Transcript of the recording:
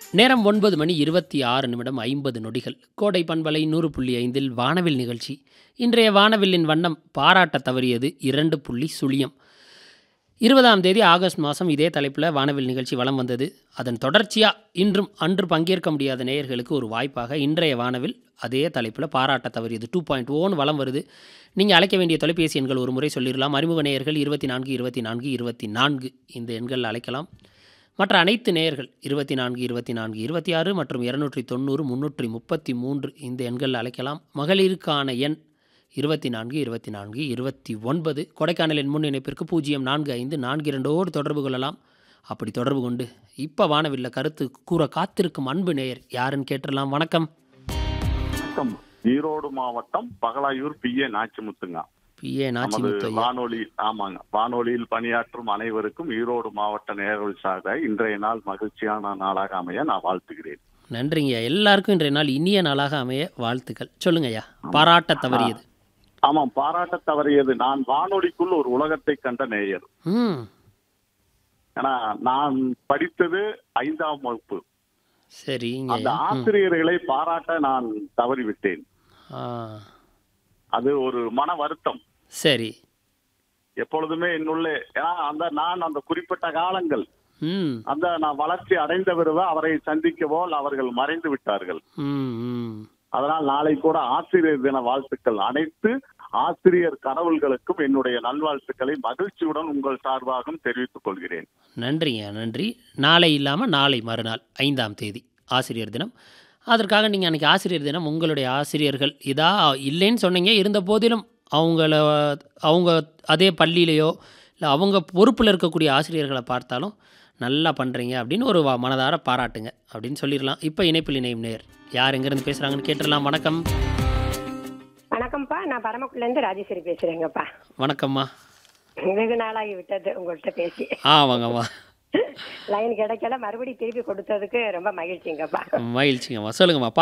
நேரம் ஒன்பது மணி இருபத்தி ஆறு நிமிடம் ஐம்பது நொடிகள் கோடை பண்பலை நூறு புள்ளி ஐந்தில் வானவில் நிகழ்ச்சி இன்றைய வானவில்லின் வண்ணம் பாராட்ட தவறியது இரண்டு புள்ளி சுழியம் இருபதாம் தேதி ஆகஸ்ட் மாதம் இதே தலைப்பில் வானவில் நிகழ்ச்சி வலம் வந்தது அதன் தொடர்ச்சியாக இன்றும் அன்று பங்கேற்க முடியாத நேயர்களுக்கு ஒரு வாய்ப்பாக இன்றைய வானவில் அதே தலைப்பில் பாராட்ட தவறியது டூ பாயிண்ட் ஓன்னு வலம் வருது நீங்கள் அழைக்க வேண்டிய தொலைபேசி எண்கள் ஒரு முறை சொல்லிடலாம் அறிமுக நேயர்கள் இருபத்தி நான்கு இருபத்தி நான்கு இருபத்தி நான்கு இந்த எண்கள் அழைக்கலாம் மற்ற அனைத்து நேயர்கள் இருபத்தி நான்கு இருபத்தி நான்கு இருபத்தி ஆறு மற்றும் இருநூற்றி தொண்ணூறு முந்நூற்றி முப்பத்தி மூன்று இந்த எண்கள் அழைக்கலாம் மகளிருக்கான எண் இருபத்தி நான்கு இருபத்தி நான்கு இருபத்தி ஒன்பது கொடைக்கானலின் முன் இணைப்பிற்கு பூஜ்ஜியம் நான்கு ஐந்து நான்கு இரண்டோடு தொடர்பு கொள்ளலாம் அப்படி தொடர்பு கொண்டு இப்போ வானவில்ல கருத்து கூற காத்திருக்கும் அன்பு நேயர் யாருன்னு கேட்டுடலாம் வணக்கம் வணக்கம் ஈரோடு மாவட்டம் பகலாயூர் பி ஏ நாச்சிமுத்துங்க பி ஏ நமது நாச்சிமுத்து ஐயா வானொலி ஆமாங்க வானொலியில் பணியாற்றும் அனைவருக்கும் ஈரோடு மாவட்ட நேர்கள் சார்ந்த இன்றைய நாள் மகிழ்ச்சியான நாளாக அமைய நான் வாழ்த்துகிறேன் நன்றிங்க ஐயா எல்லாருக்கும் இன்றைய நாள் இனிய நாளாக அமைய வாழ்த்துக்கள் சொல்லுங்க ஐயா பாராட்ட தவறியது ஆமாம் பாராட்ட தவறியது நான் வானொலிக்குள் ஒரு உலகத்தை கண்ட நேயர் ம் ஏன்னா நான் படித்தது ஐந்தாம் வகுப்பு சரிங்க அந்த ஐயா ம் ஆசிரியர்களை பாராட்ட நான் தவறிவிட்டேன் ஆ அது ஒரு மன வருத்தம் சரி எப்பொழுதுமே என்னுள்ளே ஏன்னா அந்த நான் அந்த குறிப்பிட்ட காலங்கள் ம் அந்த நான் வளர்ச்சி அடைந்த பிறகு அவரை சந்திக்கவோ அவர்கள் மறைந்து விட்டார்கள் ம் ம் அதனால் நாளை கூட ஆசிரியர் தின வாழ்த்துக்கள் அனைத்து ஆசிரியர் கடவுள்களுக்கும் என்னுடைய நல்வாழ்த்துக்களை மகிழ்ச்சியுடன் உங்கள் சார்பாகவும் தெரிவித்துக் கொள்கிறேன் நன்றிங்க நன்றி நாளை இல்லாமல் நாளை மறுநாள் ஐந்தாம் தேதி ஆசிரியர் தினம் அதற்காக நீங்கள் அன்றைக்கி ஆசிரியர் தினம் உங்களுடைய ஆசிரியர்கள் இதா இல்லைன்னு சொன்னீங்க இருந்த போதிலும் அவங்கள அவங்க அதே பள்ளியிலையோ இல்லை அவங்க பொறுப்பில் இருக்கக்கூடிய ஆசிரியர்களை பார்த்தாலும் நல்லா பண்ணுறீங்க அப்படின்னு ஒரு வா- மனதார பாராட்டுங்க அப்படின்னு சொல்லிடலாம் இப்போ இணைப்பில் இணையும் நேர் யார் எங்கேருந்து பேசுகிறாங்கன்னு கேட்டுடலாம் வணக்கம் வணக்கம்ப்பா நான் பரமக்குடிலேருந்து ராஜேஸ்வரி பேசுறேங்கப்பா வணக்கம்மா வெகு நாளாகி விட்டது உங்கள்கிட்ட பேசி ஆ வாங்கம்மா லைன் கிடைக்கல மறுபடியும் திருப்பி கொடுத்ததுக்கு ரொம்ப மகிழ்ச்சிங்கப்பா மகிழ்ச்சிங்கம்மா சொல்லுங்கம்மா